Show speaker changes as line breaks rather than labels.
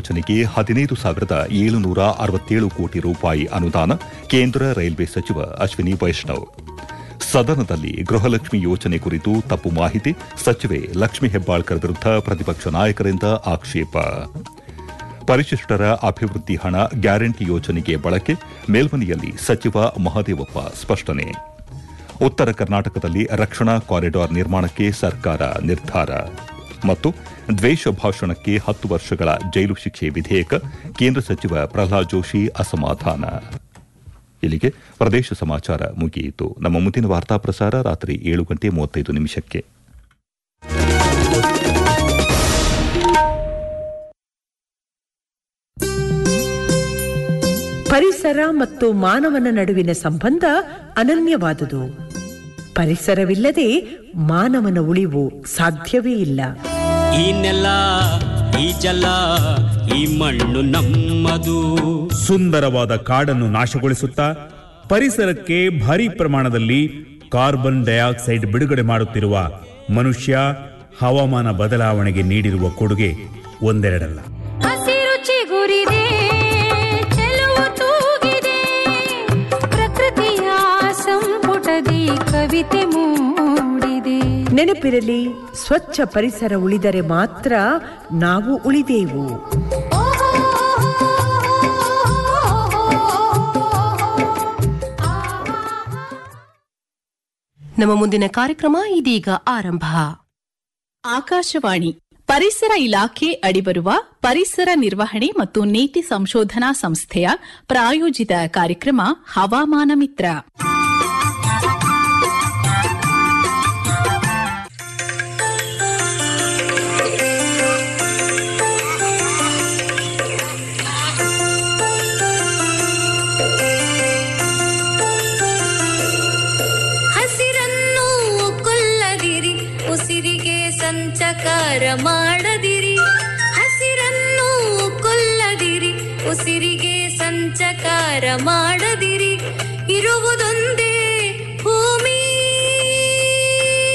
ಯೋಜನೆಗೆ ಹದಿನೈದು ಸಾವಿರದ ಏಳುನೂರ ಅರವತ್ತೇಳು ಕೋಟಿ ರೂಪಾಯಿ ಅನುದಾನ ಕೇಂದ್ರ ರೈಲ್ವೆ ಸಚಿವ ಅಶ್ವಿನಿ ವೈಷ್ಣವ್ ಸದನದಲ್ಲಿ ಗೃಹಲಕ್ಷ್ಮಿ ಯೋಜನೆ ಕುರಿತು ತಪ್ಪು ಮಾಹಿತಿ ಸಚಿವೆ ಲಕ್ಷ್ಮಿ ಹೆಬ್ಬಾಳ್ಕರ್ ವಿರುದ್ಧ ಪ್ರತಿಪಕ್ಷ ನಾಯಕರಿಂದ ಆಕ್ಷೇಪ ಪರಿಶಿಷ್ಟರ ಅಭಿವೃದ್ಧಿ ಹಣ ಗ್ಯಾರಂಟಿ ಯೋಜನೆಗೆ ಬಳಕೆ ಮೇಲ್ಮನೆಯಲ್ಲಿ ಸಚಿವ ಮಹದೇವಪ್ಪ ಸ್ಪಷ್ಟನೆ ಉತ್ತರ ಕರ್ನಾಟಕದಲ್ಲಿ ರಕ್ಷಣಾ ಕಾರಿಡಾರ್ ನಿರ್ಮಾಣಕ್ಕೆ ಸರ್ಕಾರ ನಿರ್ಧಾರ ಮತ್ತು ದ್ವೇಷ ಭಾಷಣಕ್ಕೆ ಹತ್ತು ವರ್ಷಗಳ ಜೈಲು ಶಿಕ್ಷೆ ವಿಧೇಯಕ ಕೇಂದ್ರ ಸಚಿವ ಪ್ರಹ್ಲಾದ್ ಜೋಶಿ ಅಸಮಾಧಾನ ಇಲ್ಲಿಗೆ ಪ್ರದೇಶ ಸಮಾಚಾರ ಮುಗಿಯಿತು ನಮ್ಮ ಮುಂದಿನ ವಾರ್ತಾ ಪ್ರಸಾರ ರಾತ್ರಿ ಏಳು ಗಂಟೆ ಮೂವತ್ತೈದು ನಿಮಿಷಕ್ಕೆ
ಪರಿಸರ ಮತ್ತು ಮಾನವನ ನಡುವಿನ ಸಂಬಂಧ ಅನನ್ಯವಾದುದು ಪರಿಸರವಿಲ್ಲದೆ ಮಾನವನ ಉಳಿವು ಸಾಧ್ಯವೇ ಇಲ್ಲ
ಈ ನೆಲ ಈ ಜಲ ಈ ಮಣ್ಣು ನಮ್ಮದು
ಸುಂದರವಾದ ಕಾಡನ್ನು ನಾಶಗೊಳಿಸುತ್ತಾ ಪರಿಸರಕ್ಕೆ ಭಾರಿ ಪ್ರಮಾಣದಲ್ಲಿ ಕಾರ್ಬನ್ ಡೈಆಕ್ಸೈಡ್ ಬಿಡುಗಡೆ ಮಾಡುತ್ತಿರುವ ಮನುಷ್ಯ ಹವಾಮಾನ ಬದಲಾವಣೆಗೆ ನೀಡಿರುವ ಕೊಡುಗೆ ಒಂದೆರಡಲ್ಲ
ಹಸಿರು ಚಿಗುರಿದೆ ಚೆಲುವು ತೂಗಿದೆ ಪ್ರಕೃತಿಯ ಸಂಪುಟದಿ ಕವಿತೆ ಮೂಡಿದೆ
ನೆನಪಿರಲಿ ಸ್ವಚ್ಛ ಪರಿಸರ ಉಳಿದರೆ ಮಾತ್ರ ನಾವು ಉಳಿದೇವು
ನಮ್ಮ ಮುಂದಿನ ಕಾರ್ಯಕ್ರಮ ಇದೀಗ ಆರಂಭ
ಆಕಾಶವಾಣಿ ಪರಿಸರ ಇಲಾಖೆ ಅಡಿಬರುವ ಪರಿಸರ ನಿರ್ವಹಣೆ ಮತ್ತು ನೀತಿ ಸಂಶೋಧನಾ ಸಂಸ್ಥೆಯ ಪ್ರಾಯೋಜಿತ ಕಾರ್ಯಕ್ರಮ ಹವಾಮಾನ ಮಿತ್ರ
ಹಸಿರನ್ನು ಕೊಲ್ಲದಿರಿ ಉಸಿರಿಗೆ ಸಂಚಕಾರ ಮಾಡದಿರಿ ಹಸಿರನ್ನು ಕೊಲ್ಲದಿರಿ ಉಸಿರಿಗೆ ಸಂಚಕಾರ ಮಾಡದಿರಿ ಇರುವುದೊಂದೇ